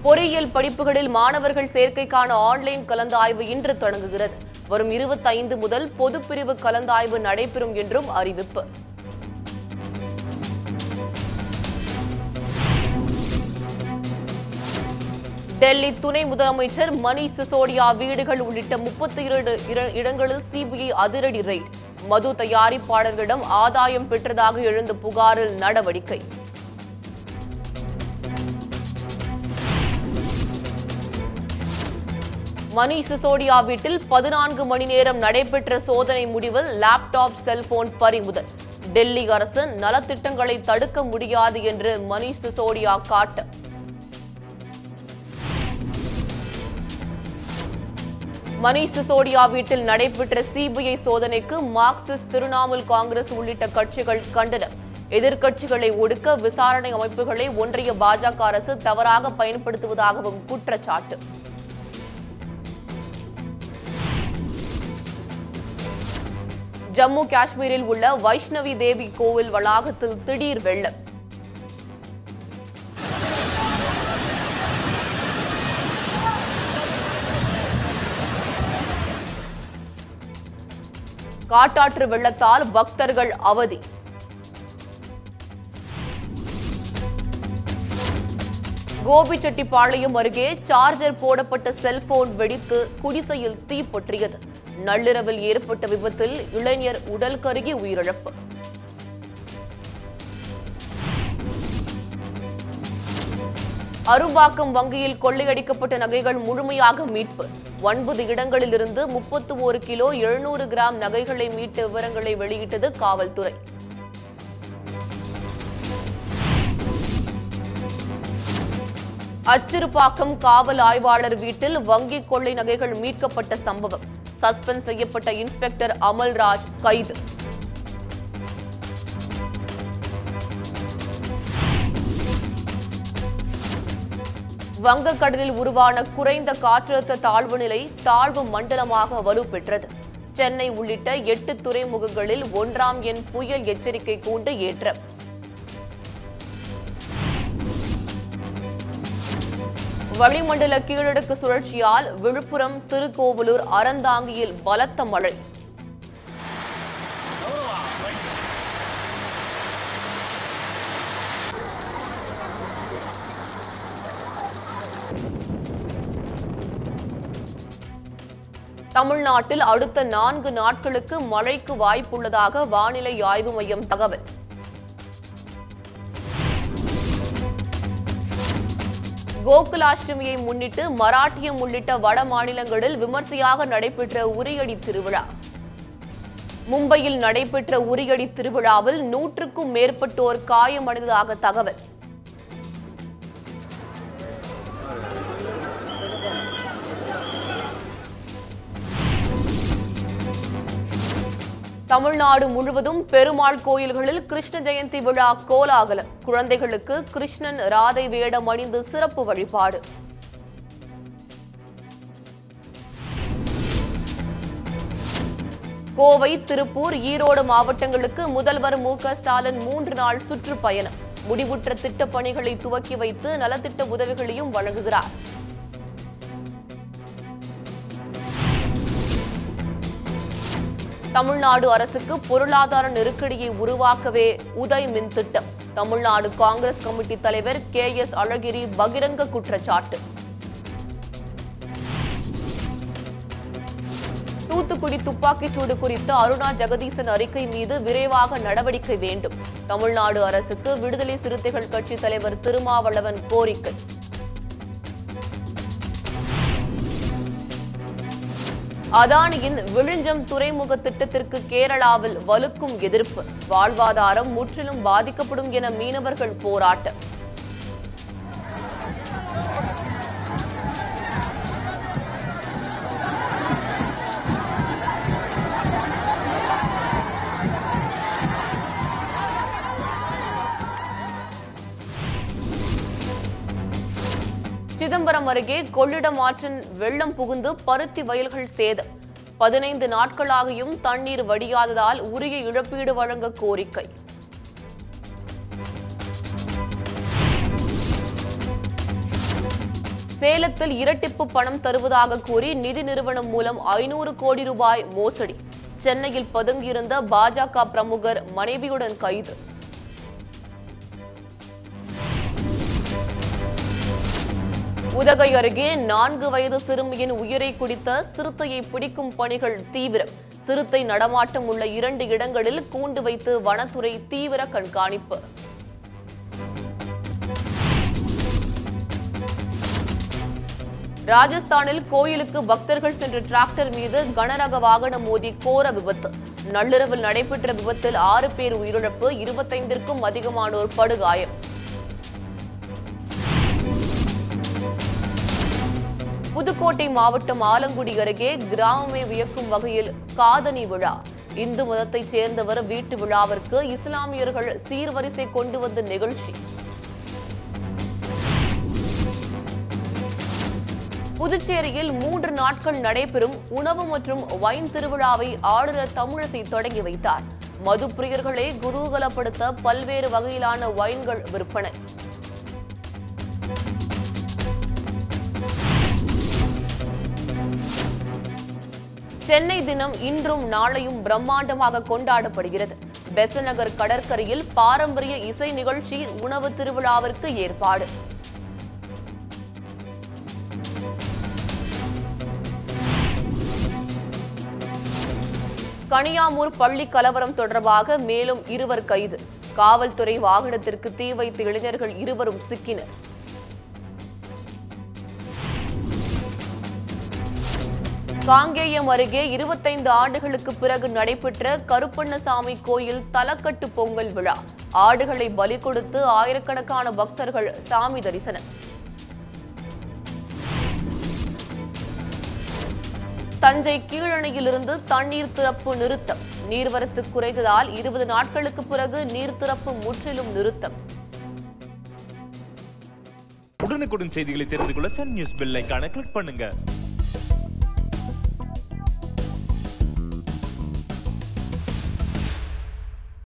பொறியியல் படிப்புகளில் மாணவர்கள் சேர்க்கைக்கான ஆன்லைன் கலந்தாய்வு இன்று தொடங்குகிறது வரும் இருபத்தைந்து முதல் பொதுப்பிரிவு கலந்தாய்வு நடைபெறும் என்றும் அறிவிப்பு டெல்லி துணை முதலமைச்சர் மணீஷ் சிசோடியா வீடுகள் உள்ளிட்ட முப்பத்தி இரண்டு இடங்களில் சிபிஐ அதிரடி ரெய்ட் மது தயாரிப்பாளர்களிடம் ஆதாயம் பெற்றதாக எழுந்த புகாரில் நடவடிக்கை மணீஷ் சிசோடியா வீட்டில் பதினான்கு மணி நேரம் நடைபெற்ற சோதனை முடிவில் லேப்டாப் செல்போன் பறிமுதல் டெல்லி அரசு நலத்திட்டங்களை தடுக்க முடியாது என்று மணீஷ் சிசோடியா காட்டு மணீஷ் சிசோடியா வீட்டில் நடைபெற்ற சிபிஐ சோதனைக்கு மார்க்சிஸ்ட் திரிணாமுல் காங்கிரஸ் உள்ளிட்ட கட்சிகள் கண்டனம் எதிர்க்கட்சிகளை ஒடுக்க விசாரணை அமைப்புகளை ஒன்றிய பாஜக அரசு தவறாக பயன்படுத்துவதாகவும் குற்றச்சாட்டு ஜம்மு காஷ்மீரில் உள்ள வைஷ்ணவி தேவி கோவில் வளாகத்தில் திடீர் வெள்ளம் காட்டாற்று வெள்ளத்தால் பக்தர்கள் அவதி கோபிச்செட்டிப்பாளையம் அருகே சார்ஜர் போடப்பட்ட செல்போன் வெடித்து குடிசையில் தீப்பற்றியது நள்ளிரவில் ஏற்பட்ட விபத்தில் இளைஞர் உடல் கருகி உயிரிழப்பு அரும்பாக்கம் வங்கியில் கொள்ளையடிக்கப்பட்ட நகைகள் முழுமையாக மீட்பு ஒன்பது இடங்களிலிருந்து முப்பத்து ஒரு கிலோ எழுநூறு கிராம் நகைகளை மீட்ட விவரங்களை வெளியிட்டது காவல்துறை அச்சிறுபாக்கம் காவல் ஆய்வாளர் வீட்டில் வங்கி கொள்ளை நகைகள் மீட்கப்பட்ட சம்பவம் சஸ்பெண்ட் செய்யப்பட்ட இன்ஸ்பெக்டர் அமல்ராஜ் கைது வங்கக்கடலில் உருவான குறைந்த காற்றழுத்த தாழ்வு நிலை தாழ்வு மண்டலமாக வலுப்பெற்றது சென்னை உள்ளிட்ட எட்டு துறைமுகங்களில் ஒன்றாம் எண் புயல் எச்சரிக்கை கூண்டு ஏற்றம் வளிமண்டல கீழடுக்கு சுழற்சியால் விழுப்புரம் திருக்கோவிலூர் அறந்தாங்கியில் பலத்த மழை தமிழ்நாட்டில் அடுத்த நான்கு நாட்களுக்கு மழைக்கு வாய்ப்புள்ளதாக வானிலை ஆய்வு மையம் தகவல் கோகுலாஷ்டமியை முன்னிட்டு மராட்டியம் உள்ளிட்ட வட மாநிலங்களில் விமர்சையாக நடைபெற்ற உரியடி திருவிழா மும்பையில் நடைபெற்ற உரியடி திருவிழாவில் நூற்றுக்கும் மேற்பட்டோர் காயமடைந்ததாக தகவல் தமிழ்நாடு முழுவதும் பெருமாள் கோயில்களில் கிருஷ்ண ஜெயந்தி விழா கோலாகலம் குழந்தைகளுக்கு கிருஷ்ணன் ராதை வேடம் அணிந்து சிறப்பு வழிபாடு கோவை திருப்பூர் ஈரோடு மாவட்டங்களுக்கு முதல்வர் மு க ஸ்டாலின் மூன்று நாள் சுற்றுப்பயணம் முடிவுற்ற திட்டப் பணிகளை துவக்கி வைத்து நலத்திட்ட உதவிகளையும் வழங்குகிறார் தமிழ்நாடு அரசுக்கு பொருளாதார நெருக்கடியை உருவாக்கவே உதய் மின் திட்டம் தமிழ்நாடு காங்கிரஸ் கமிட்டி தலைவர் கே எஸ் அழகிரி பகிரங்க குற்றச்சாட்டு தூத்துக்குடி துப்பாக்கிச்சூடு குறித்து அருணா ஜெகதீசன் அறிக்கை மீது விரைவாக நடவடிக்கை வேண்டும் தமிழ்நாடு அரசுக்கு விடுதலை சிறுத்தைகள் கட்சி தலைவர் திருமாவளவன் கோரிக்கை அதானியின் விழிஞ்சம் துறைமுக திட்டத்திற்கு கேரளாவில் வலுக்கும் எதிர்ப்பு வாழ்வாதாரம் முற்றிலும் பாதிக்கப்படும் என மீனவர்கள் போராட்டம் சிதம்பரம் அருகே கொள்ளிடம் ஆற்றின் வெள்ளம் புகுந்து பருத்தி வயல்கள் சேதம் பதினைந்து நாட்களாகியும் தண்ணீர் வடியாததால் உரிய இழப்பீடு வழங்க கோரிக்கை சேலத்தில் இரட்டிப்பு பணம் தருவதாக கூறி நிதி நிறுவனம் மூலம் ஐநூறு கோடி ரூபாய் மோசடி சென்னையில் பதுங்கியிருந்த பாஜக பிரமுகர் மனைவியுடன் கைது உதகை அருகே நான்கு வயது சிறுமியின் உயிரை குடித்த சிறுத்தையை பிடிக்கும் பணிகள் தீவிரம் சிறுத்தை நடமாட்டம் உள்ள இரண்டு இடங்களில் கூண்டு வைத்து வனத்துறை தீவிர கண்காணிப்பு ராஜஸ்தானில் கோயிலுக்கு பக்தர்கள் சென்ற டிராக்டர் மீது கனரக வாகனம் மோதி கோர விபத்து நள்ளிரவில் நடைபெற்ற விபத்தில் ஆறு பேர் உயிரிழப்பு இருபத்தைந்திற்கும் அதிகமானோர் படுகாயம் புதுக்கோட்டை மாவட்டம் ஆலங்குடி அருகே கிராமமே வியக்கும் வகையில் காதணி விழா இந்து மதத்தைச் சேர்ந்தவர் வீட்டு விழாவிற்கு இஸ்லாமியர்கள் சீர்வரிசை கொண்டு வந்த நிகழ்ச்சி புதுச்சேரியில் மூன்று நாட்கள் நடைபெறும் உணவு மற்றும் வைன் திருவிழாவை ஆளுநர் தமிழிசை தொடங்கி வைத்தார் மது பிரியர்களை குதூகலப்படுத்த பல்வேறு வகையிலான வைன்கள் விற்பனை சென்னை தினம் இன்றும் நாளையும் பிரம்மாண்டமாக கொண்டாடப்படுகிறது பெசநகர் கடற்கரையில் பாரம்பரிய இசை நிகழ்ச்சி உணவு திருவிழாவிற்கு ஏற்பாடு கனியாமூர் பள்ளி கலவரம் தொடர்பாக மேலும் இருவர் கைது காவல்துறை வாகனத்திற்கு தீ வைத்த இளைஞர்கள் இருவரும் சிக்கினர் காங்கேயம் அருகே இருபத்தைந்து ஆண்டுகளுக்கு பிறகு நடைபெற்ற கருப்பண்ணசாமி கோயில் தலக்கட்டு பொங்கல் விழா ஆடுகளை பலி கொடுத்து ஆயிரக்கணக்கான பக்தர்கள் சாமி தரிசனம் தஞ்சை கீழணையிலிருந்து தண்ணீர் திறப்பு நிறுத்தம் நீர்வரத்து குறைந்ததால் இருபது நாட்களுக்கு பிறகு நீர் திறப்பு முற்றிலும் நிறுத்தம் உடனுக்குடன் செய்திகளை தெரிந்து கொள்ள சன் நியூஸ் பெல் ஐகானை கிளிக் பண்ணுங்க